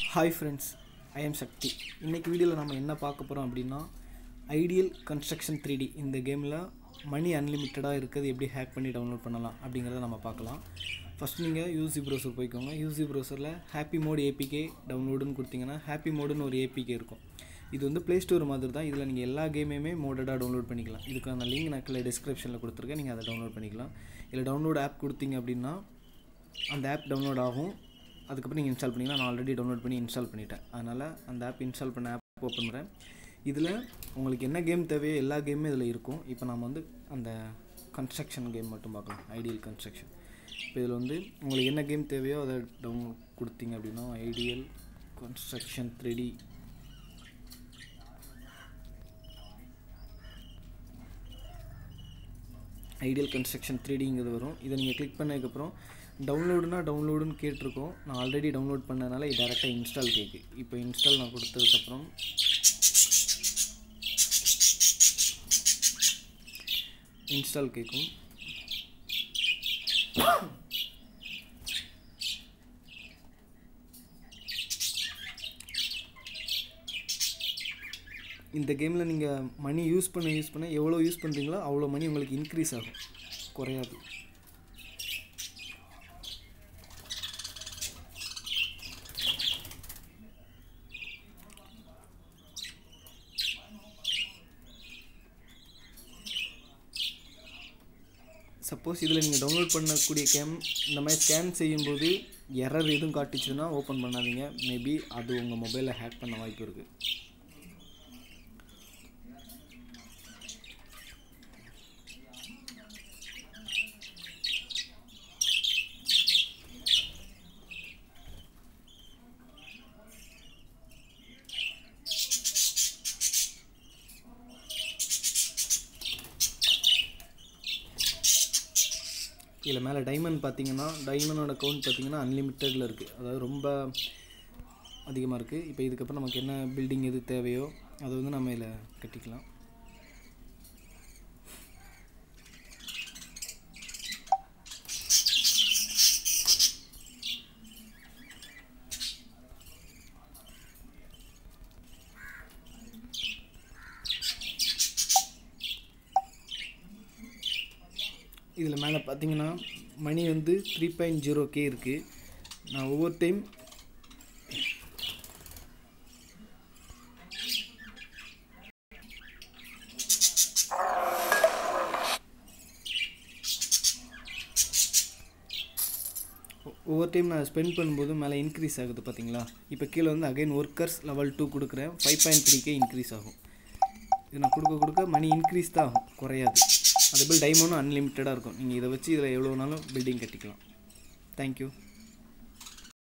hi friends I am Shakti இன்றைக்கி வீடியோவில் நம்ம என்ன பார்க்க போகிறோம் அப்படின்னா ஐடியல் கன்ஸ்ட்ரக்ஷன் த்ரீ டி இந்த கேமில் மணி அன்லிமிட்டடாக இருக்கிறது எப்படி ஹேக் பண்ணி டவுன்லோட் பண்ணலாம் அப்படிங்கிறத நம்ம பார்க்கலாம் ஃபஸ்ட் நீங்கள் யூசி ப்ரௌசர் போய்க்கோங்க யூசி ப்ரௌசரில் ஹாப்பி மோட் ஏபிகே டவுன்லோடுன்னு கொடுத்தீங்கன்னா ஹாப்பி மோடுன்னு ஒரு ஏபிகே இருக்கும் இது வந்து ப்ளே ஸ்டோர் மாதிரி தான் இதில் நீங்கள் எல்லா கேமையுமே மோடடாக டவுன்லோட் பண்ணிக்கலாம் இதுக்கான லிங்க் நான் கீழே டிஸ்கிரிப்ஷனில் கொடுத்துருக்கேன் நீங்கள் அதை டவுன்லோட் பண்ணிக்கலாம் இல்லை டவுன்லோட் ஆப் கொடுத்தீங்க அப்படின்னா அந்த ஆப் டவுன்லோட் ஆகும் அதுக்கப்புறம் நீங்கள் இன்ஸ்டால் பண்ணிங்கன்னா நான் ஆல்ரெடி டவுன்லோட் பண்ணி இன்ஸ்டால் பண்ணிட்டேன் அதனால் அந்த ஆப் இன்ஸ்டால் பண்ண ஆப் ஓப்பன் பண்ணுறேன் இதில் உங்களுக்கு என்ன கேம் தேவையோ எல்லா கேமுமே இதில் இருக்கும் இப்போ நம்ம வந்து அந்த கன்ஸ்ட்ரக்ஷன் கேம் மட்டும் பார்க்கலாம் ஐடியல் கன்ஸ்ட்ரக்ஷன் இப்போ இதில் வந்து உங்களுக்கு என்ன கேம் தேவையோ அதை டவுன்லோட் கொடுத்தீங்க அப்படின்னா ideal construction three ideal construction த்ரீடிங்கிறது வரும் இதை நீங்கள் கிளிக் பண்ணதுக்கப்புறம் டவுன்லோடுனா டவுன்லோடுன்னு கேட்டிருக்கோம் நான் ஆல்ரெடி டவுன்லோட் பண்ணனால இது டேரெக்டாக இன்ஸ்டால் கேட்கு இப்போ இன்ஸ்டால் நான் கொடுத்ததுக்கப்புறம் இன்ஸ்டால் கேட்கும் இந்த கேமில் நீங்கள் மணி யூஸ் பண்ண யூஸ் பண்ண எவ்வளோ யூஸ் பண்ணுறீங்களோ அவ்வளோ மணி உங்களுக்கு இன்க்ரீஸ் ஆகும் குறையாது சப்போஸ் இதில் நீங்கள் டவுன்லோட் பண்ணக்கூடிய கேம் இந்த மாதிரி ஸ்கேன் செய்யும்போது எரர் எதுவும் காட்டுச்சுன்னா ஓப்பன் பண்ணாதீங்க மேபி அது உங்கள் மொபைலில் ஹேக் பண்ண வாய்ப்பு இருக்குது இதில் மேலே டைமண்ட் பார்த்தீங்கன்னா டைமண்டோட கவுண்ட் பார்த்தீங்கன்னா அன்லிமிட்டடில் இருக்குது அதாவது ரொம்ப அதிகமாக இருக்குது இப்போ இதுக்கப்புறம் நமக்கு என்ன பில்டிங் எது தேவையோ அதை வந்து நம்ம இதில் கட்டிக்கலாம் இதில் மேலே பார்த்தீங்கன்னா மணி வந்து த்ரீ பாயிண்ட் ஜீரோ கே இருக்குது நான் ஒவ்வொரு டைம் ஒவ்வொரு டைம் நான் ஸ்பெண்ட் பண்ணும்போது மேலே இன்க்ரீஸ் ஆகுது பார்த்தீங்களா இப்போ கீழே வந்து அகைன் ஒர்க்கர்ஸ் லெவல் டூ கொடுக்குறேன் five point three K increase ஆகும் இது நான் கொடுக்க கொடுக்க மணி இன்க்ரீஸ் தான் ஆகும் குறையாது அதேபோல் டைமண்டும் அன்லிமிட்டடாக இருக்கும் நீங்கள் இதை வச்சு இதில் எவ்வளோ வேணாலும் பில்டிங் கட்டிக்கலாம் தேங்க்யூ